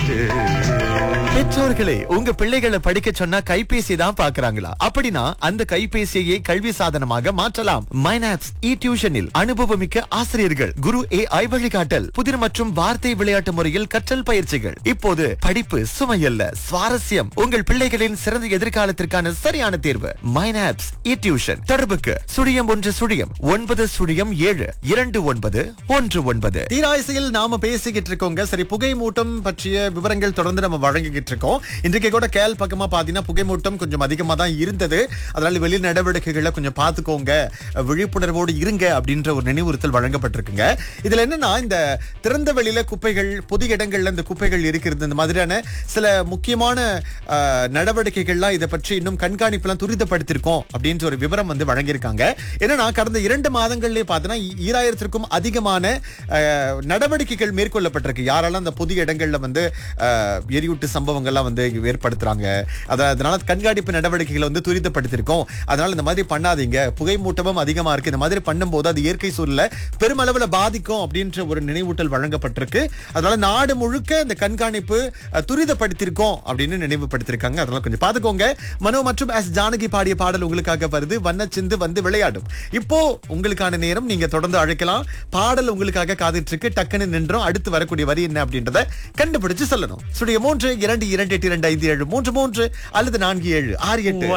பெற்றோர்களே உங்க பிள்ளைகளை படிக்க சொன்னா கைபேசி தான் பாக்குறாங்களா அப்படின்னா அந்த கைபேசியை கல்வி சாதனமாக மாற்றலாம் மைனாப்ஸ் இ டியூஷனில் அனுபவமிக்க ஆசிரியர்கள் குரு ஏ ஐ வழிகாட்டல் புதிர் மற்றும் வார்த்தை விளையாட்டு முறையில் கற்றல் பயிற்சிகள் இப்போது படிப்பு சுமையல்ல சுவாரஸ்யம் உங்கள் பிள்ளைகளின் சிறந்த எதிர்காலத்திற்கான சரியான தேர்வு மைனாப்ஸ் இ டியூஷன் தொடர்புக்கு சுழியம் ஒன்று சுழியம் ஒன்பது சுழியம் ஏழு இரண்டு ஒன்பது ஒன்று ஒன்பது தீராயசையில் நாம பேசிக்கிட்டு இருக்கோங்க சரி புகை மூட்டம் பற்றிய விவரங்கள் தொடர்ந்து நம்ம வழங்கிக்கிட்டு இருக்கோம் இன்றைக்கு கூட கேல் பக்கமா பாத்தீங்கன்னா புகை மூட்டம் கொஞ்சம் அதிகமா தான் இருந்தது அதனால வெளி நடவடிக்கைகளை கொஞ்சம் பார்த்துக்கோங்க விழிப்புணர்வோடு இருங்க அப்படின்ற ஒரு நினைவுறுத்தல் வழங்கப்பட்டிருக்குங்க இதுல என்னன்னா இந்த திறந்த வெளியில குப்பைகள் பொது இடங்கள்ல இந்த குப்பைகள் இருக்கிறது இந்த மாதிரியான சில முக்கியமான அஹ், நடவடிக்கைகள்லாம் இதை பற்றி இன்னும் கண்காணிப்புலாம் துரிதப்படுத்திருக்கோம் அப்படின்ற ஒரு விவரம் வந்து வழங்கியிருக்காங்க என்னன்னா கடந்த இரண்டு மாதங்கள்லயே பார்த்தீங்கன்னா ஈ- ஈராயிரத்திற்கும் அதிகமான அஹ், நடவடிக்கைகள் மேற்கொள்ளப்பட்டிருக்கு யாரெல்லாம் அந்த பொது இடங்கள்ல வந்து அஹ், எரியூட்டு சம்பவங்கள்லாம் வந்து ஏற்படுத்துறாங்க அத- அதனால கண்காணிப்பு நடவடிக்கைகளை வந்து துரிதப்படுத்திருக்கோம் அதனால இந்த மாதிரி பண்ணாதீங்க புகை மூட்டமும் அதிகமா இருக்கு இந்த மாதிரி பண்ணும்போது அது இயற்கை சூழல பெருமளவுல பாதிக்கும் அப்படின்ற ஒரு நினைவூட்டல் வழங்கப்பட்டிருக்கு அதனால நாடு முழுக்க இந்த கண்காணிப்பு அஹ், துரிதப்படுத்திருக்கோம் அப்படின்னு நினைவுபடுத்திருக்காங்க அதனால கொஞ்சம் பாத்துக்கோங்க மனோ மற்றும் எஸ் ஜானகி பாடிய பாடல் உங்களுக்காக வருது வண்ணச்சிந்து வந்து விளையாடும் இப்போ உங்களுக்கான நேரம் நீங்க தொடர்ந்து அழைக்கலாம் பாடல் உங்களுக்காக காத்துட்டு இருக்கு டக்குன்னு நின்றோம் அடுத்து வரக்கூடிய வரி என்ன அப்படின்றத கண்டுபிடிச்சு சொல்லணும் சுடைய மூன்று இரண்டு இரண்டு எட்டு இரண்டு ஐந்து ஏழு மூன்று மூன்று அல்லது நான்கு ஏழு ஆறு எட்டு